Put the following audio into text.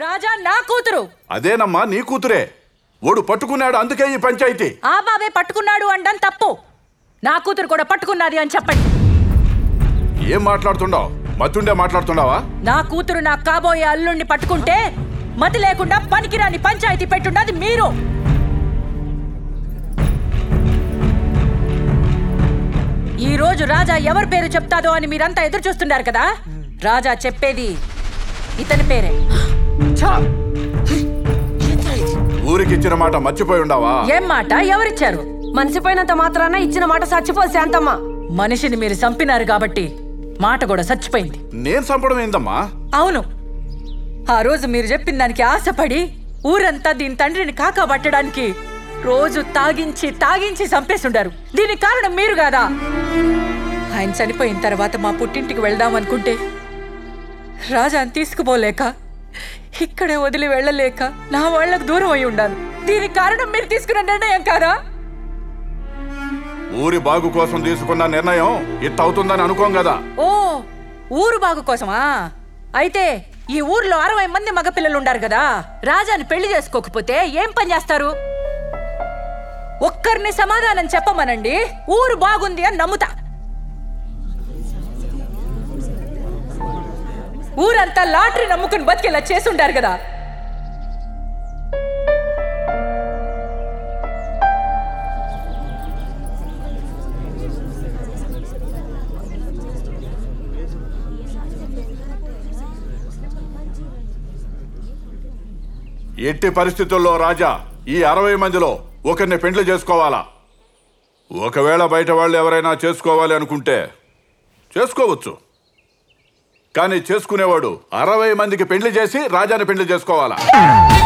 రాజా నా కూతురు అదేనమ్మా నీ కూతురే ఓడు పట్టుకున్నాడు అందుకే ఈ పంచాయతీ ఆ బాబే పట్టుకున్నాడు అండం తప్పు నా కూతురు కూడా పట్టుకున్నది అని చెప్పండి ఏం మాట్లాడుతుండవు మతుండే మాట్లాడుతుండవా నా కూతురు నా కాబోయే అల్లుణ్ణి పట్టుకుంటే మతి లేకుండా పనికిరాని పంచాయతీ పెట్టున్నది మీరు ఈ రోజు రాజా ఎవరి పేరు చెప్తాదో అని మీరంతా ఎదురు చూస్తున్నారు కదా రాజా చెప్పేది ఇతని పేరే ఊరికి ఇచ్చిన మాట మర్చిపోయి ఉండవా ఏం మాట ఎవరిచ్చారు మనిషిపోయినంత మాత్రాన ఇచ్చిన మాట చచ్చిపోదు శాంతమ్మ మనిషిని మీరు చంపినారు కాబట్టి మాట కూడా చచ్చిపోయింది నేను చంపడం ఏందమ్మా అవును ఆ రోజు మీరు చెప్పిన దానికి ఆశపడి ఊరంతా దీని తండ్రిని కాకబట్టడానికి రోజు తాగించి తాగించి చంపేస్తుండారు దీనికి కారణం మీరు కాదా ఆయన చనిపోయిన తర్వాత మా పుట్టింటికి వెళ్దాం అనుకుంటే రాజాని తీసుకుపోలేక ఇక్కడే వదిలి వెళ్ళలేక నా వాళ్ళకు దూరం అయి ఉండాను దీనికి కారణం మీరు తీసుకున్న నిర్ణయం కాదా ఊరి బాగు కోసం తీసుకున్న నిర్ణయం ఇట్ అవుతుందని అనుకోం కదా ఓ ఊరు బాగు కోసమా అయితే ఈ ఊర్లో అరవై మంది మగపిల్లలు ఉండారు కదా రాజాని పెళ్లి చేసుకోకపోతే ఏం పని చేస్తారు ఒక్కరిని సమాధానం చెప్పమనండి ఊరు బాగుంది అని నమ్ముతా ఊరంతా లాటరీ నమ్ముకుని బతికేలా చేసుంటారు కదా ఎట్టి పరిస్థితుల్లో రాజా ఈ అరవై మందిలో ఒకరిని పెండ్లి చేసుకోవాలా ఒకవేళ బయట వాళ్ళు ఎవరైనా చేసుకోవాలి అనుకుంటే చేసుకోవచ్చు కానీ చేసుకునేవాడు అరవై మందికి పెండ్లి చేసి రాజాని పెండ్లి చేసుకోవాలా